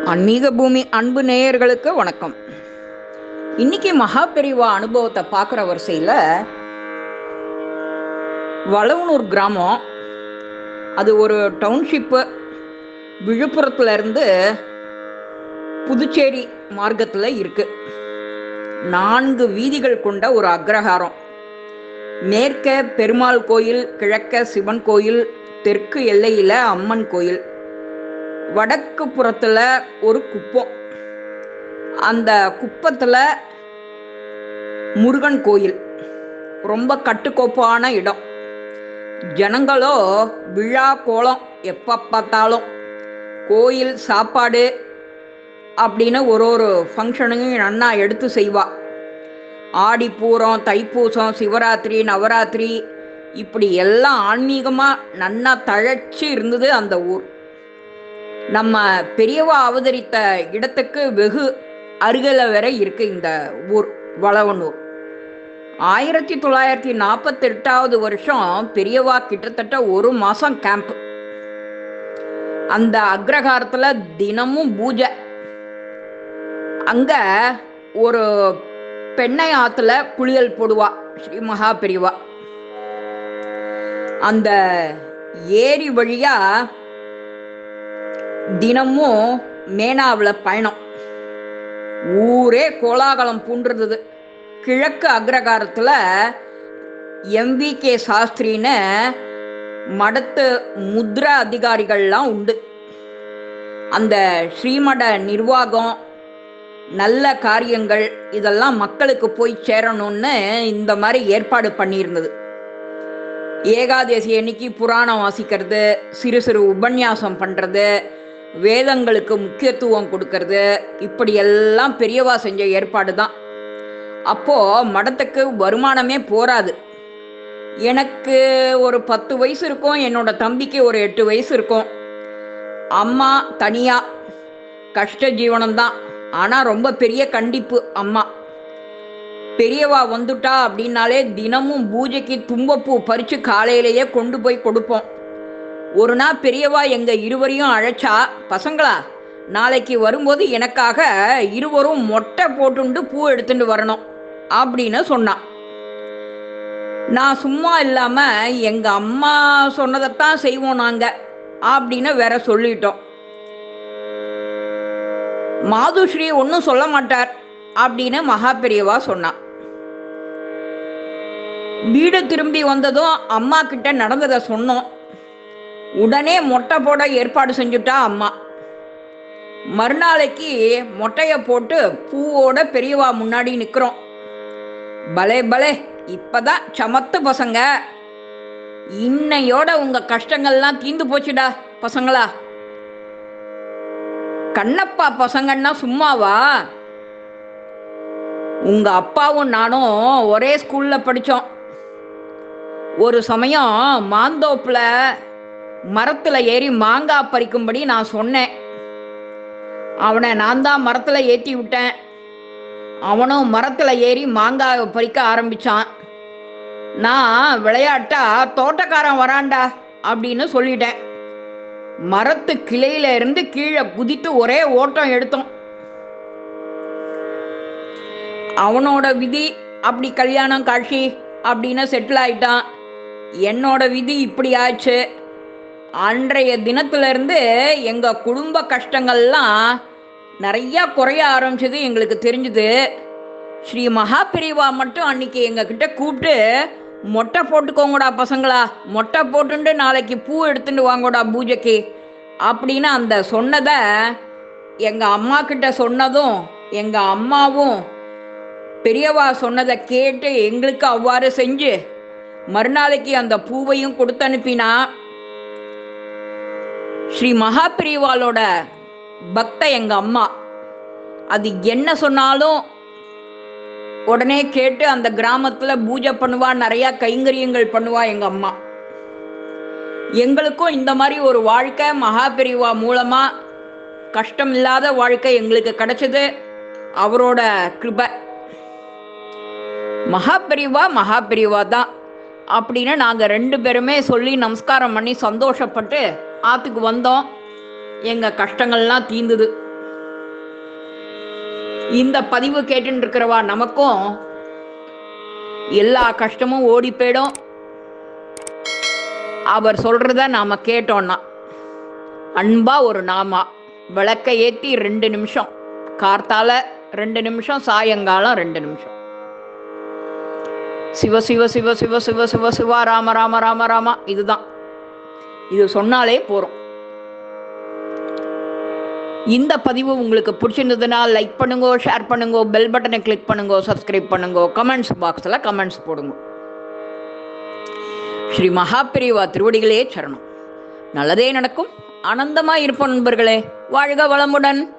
ஆன்மீக பூமி அன்பு நேயர்களுக்கு வணக்கம் இன்னைக்கு மகா பெரிவா அனுபவத்தை பார்க்குற வரிசையில் வளவனூர் கிராமம் அது ஒரு டவுன்ஷிப்பு விழுப்புரத்துல இருந்து புதுச்சேரி மார்க்கத்தில் இருக்கு நான்கு வீதிகள் கொண்ட ஒரு அக்ரஹாரம் மேற்க பெருமாள் கோயில் கிழக்க சிவன் கோயில் தெற்கு எல்லையில அம்மன் கோயில் வடக்கு புறத்துல ஒரு குப்பம் அந்த குப்பத்துல முருகன் கோயில் ரொம்ப கட்டுக்கோப்பான இடம் ஜனங்களோ விழா கோலம் எப்போ பார்த்தாலும் கோயில் சாப்பாடு அப்படின்னு ஒரு ஒரு ஃபங்க்ஷனையும் நன்னா எடுத்து செய்வா ஆடி பூரம் தைப்பூசம் சிவராத்திரி நவராத்திரி இப்படி எல்லாம் ஆன்மீகமாக நன்னா தழைச்சு இருந்தது அந்த ஊர் நம்ம பெரியவா அவதரித்த இடத்துக்கு வெகு அருகில வரை இருக்கு இந்த ஊர் வளவனூர் ஆயிரத்தி தொள்ளாயிரத்தி நாற்பத்தி எட்டாவது வருஷம் பெரியவா கிட்டத்தட்ட ஒரு மாசம் கேம்ப் அந்த அக்ரஹாரத்துல தினமும் பூஜை அங்க ஒரு பெண்ணை ஆத்துல குளியல் போடுவா ஸ்ரீ மகா பெரியவா அந்த ஏரி வழியா தினமும் மேனாவில் பயணம் ஊரே கோலாகலம் பூண்டுருந்தது கிழக்கு அக்ரகாரத்தில் எம்வி கே சாஸ்திரின்னு மடத்து முத்ரா அதிகாரிகள்லாம் உண்டு அந்த ஸ்ரீமட நிர்வாகம் நல்ல காரியங்கள் இதெல்லாம் மக்களுக்கு போய் சேரணும்னு இந்த மாதிரி ஏற்பாடு பண்ணியிருந்தது ஏகாதசி அன்னைக்கு புராணம் வாசிக்கிறது சிறு சிறு உபன்யாசம் பண்ணுறது வேதங்களுக்கு முக்கியத்துவம் கொடுக்கறது இப்படி எல்லாம் பெரியவா செஞ்ச ஏற்பாடு தான் அப்போ மடத்துக்கு வருமானமே போராது எனக்கு ஒரு பத்து வயசு இருக்கும் என்னோட தம்பிக்கு ஒரு எட்டு வயசு இருக்கும் அம்மா தனியா கஷ்ட ஜீவனம்தான் ஆனால் ரொம்ப பெரிய கண்டிப்பு அம்மா பெரியவா வந்துட்டா அப்படின்னாலே தினமும் பூஜைக்கு தும்பப்பூ பறித்து காலையிலேயே கொண்டு போய் கொடுப்போம் ஒரு நாள் பெரியவா எங்க இருவரையும் அழைச்சா பசங்களா நாளைக்கு வரும்போது எனக்காக இருவரும் மொட்டை போட்டுண்டு பூ எடுத்துட்டு வரணும் அப்படின்னு சொன்னான் நான் சும்மா இல்லாம எங்க அம்மா சொன்னதைத்தான் செய்வோம் நாங்க அப்படின்னு வேற சொல்லிட்டோம் மாதுஸ்ரீ ஒன்றும் சொல்ல மாட்டார் அப்படின்னு மகா பெரியவா சொன்னான் வீடு திரும்பி வந்ததும் அம்மா கிட்ட நடந்ததை சொன்னோம் உடனே மொட்டை போட ஏற்பாடு செஞ்சுட்டா அம்மா மறுநாளைக்கு மொட்டைய போட்டு பூவோட பெரியவா முன்னாடி நிற்கிறோம் பலே பலே இப்பதான் சமத்து பசங்க இன்னையோட உங்க கஷ்டங்கள்லாம் தீந்து போச்சுடா பசங்களா கண்ணப்பா பசங்கன்னா சும்மாவா உங்க அப்பாவும் நானும் ஒரே ஸ்கூல்ல படித்தோம் ஒரு சமயம் மாந்தோப்புல மரத்துல ஏறி மாங்காய் பறிக்கும்படி நான் சொன்னேன் அவனை நான் தான் மரத்துல ஏற்றி விட்டேன் அவனும் மரத்துல ஏறி மாங்காய் பறிக்க ஆரம்பிச்சான் நான் விளையாட்டா தோட்டக்காரன் வரான்டா அப்படின்னு சொல்லிட்டேன் மரத்து கிளையில இருந்து கீழே குதித்து ஒரே ஓட்டம் எடுத்தோம் அவனோட விதி அப்படி கல்யாணம் காட்சி அப்படின்னு செட்டில் ஆயிட்டான் என்னோட விதி இப்படி ஆச்சு அன்றைய தினத்திலிருந்து எங்கள் குடும்ப கஷ்டங்கள்லாம் நிறையா குறைய ஆரம்பிச்சது எங்களுக்கு தெரிஞ்சுது ஸ்ரீ மகா பெரியவா மட்டும் அன்னைக்கு எங்ககிட்ட கூப்பிட்டு மொட்டை போட்டுக்கோங்கடா பசங்களா மொட்டை போட்டுண்டு நாளைக்கு பூ எடுத்துட்டு வாங்கடா பூஜைக்கு அப்படின்னு அந்த சொன்னதை எங்கள் அம்மா கிட்ட சொன்னதும் எங்கள் அம்மாவும் பெரியவா சொன்னதை கேட்டு எங்களுக்கு அவ்வாறு செஞ்சு மறுநாளைக்கு அந்த பூவையும் கொடுத்து அனுப்பினா ஸ்ரீ மகா பெரியவாளோட பக்த எங்க அம்மா அது என்ன சொன்னாலும் உடனே கேட்டு அந்த கிராமத்துல பூஜை பண்ணுவா நிறைய கைங்கரியங்கள் பண்ணுவா எங்க அம்மா எங்களுக்கும் இந்த மாதிரி ஒரு வாழ்க்கை மகா பெரியவா மூலமா கஷ்டம் இல்லாத வாழ்க்கை எங்களுக்கு கிடைச்சது அவரோட கிருபை மகா பெரியவா மகா பெரியவா தான் அப்படின்னு நாங்கள் ரெண்டு பேருமே சொல்லி நமஸ்காரம் பண்ணி சந்தோஷப்பட்டு ஆற்றுக்கு வந்தோம் எங்கள் கஷ்டங்கள்லாம் தீந்துது இந்த பதிவு கேட்டுட்டு இருக்கிறவா நமக்கும் எல்லா கஷ்டமும் ஓடி போயிடும் அவர் சொல்றத நாம கேட்டோம்னா அன்பா ஒரு நாமா விளக்க ஏத்தி ரெண்டு நிமிஷம் கார்த்தால ரெண்டு நிமிஷம் சாயங்காலம் ரெண்டு நிமிஷம் சிவ சிவ சிவ சிவ சிவ சிவ சிவா ராம ராம ராம ராமா இதுதான் இது சொன்னாலே போறோம் இந்த பதிவு உங்களுக்கு பிடிச்சிருந்ததுன்னா லைக் பண்ணுங்க ஷேர் பண்ணுங்க பெல் பட்டனை கிளிக் பண்ணுங்க சப்ஸ்கிரைப் பண்ணுங்க கமெண்ட்ஸ் பாக்ஸில் கமெண்ட்ஸ் போடுங்க ஸ்ரீ மகாபிரிவா திருவடிகளே சரணம் நல்லதே நடக்கும் ஆனந்தமா இருப்போம் நண்பர்களே வாழ்க வளமுடன்